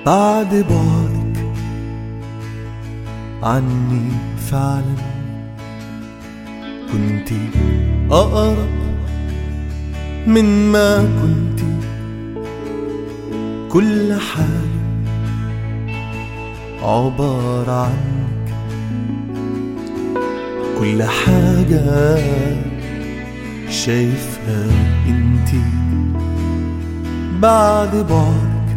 بعد بعدك عني فعلا كنت أقرب من ما كنت كل حال عبارة عنك كل حاجة شايفها انتي بعد بعدك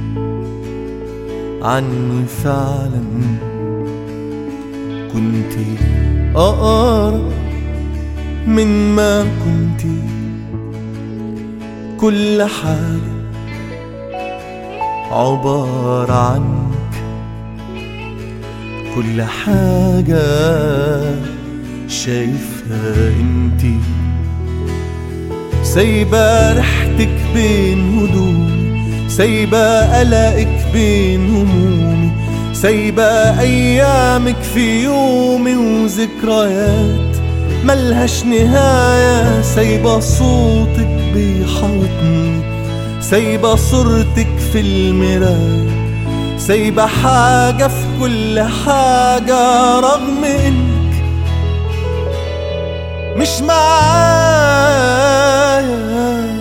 عني فعلا كنت أقرب من ما كنت كل حاجة عبارة عنك كل حاجة شايفها انتي سايبة ريحتك بين هدومي سايبة قلقك بين همومي سايبة أيامك في يومي وذكريات ملهاش نهاية سايبة صوتك بيحاوطني سايبة صورتك في المراية سايبة حاجة في كل حاجة رغم انك مش معايا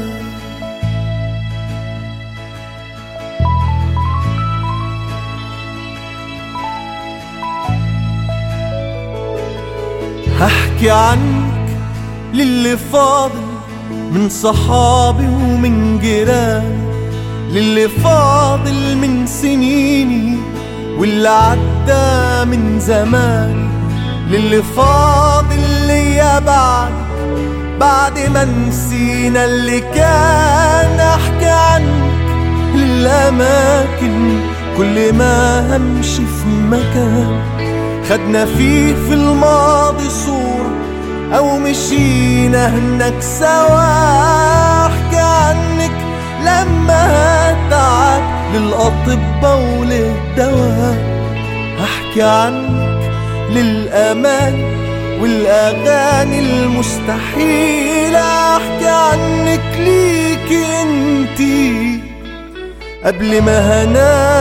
هحكي عنك للي فاضل من صحابي ومن جيراني للي فاضل من سنيني واللي عدى من زماني للي فاضل ليا بعد بعد ما نسينا اللي كان احكي عنك للاماكن كل ما همشي في مكان خدنا فيه في الماضي صورة أو مشينا هناك سوا أحكي عنك لما تعب للأطباء وللدواء أحكي عنك للأمان والأغاني المستحيلة أحكي عنك ليكي انتي قبل ما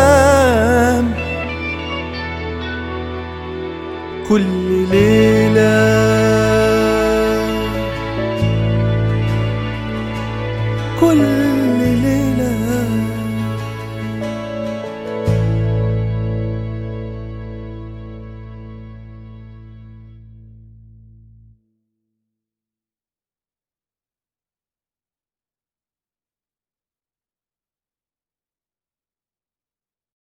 هنام كل ليلة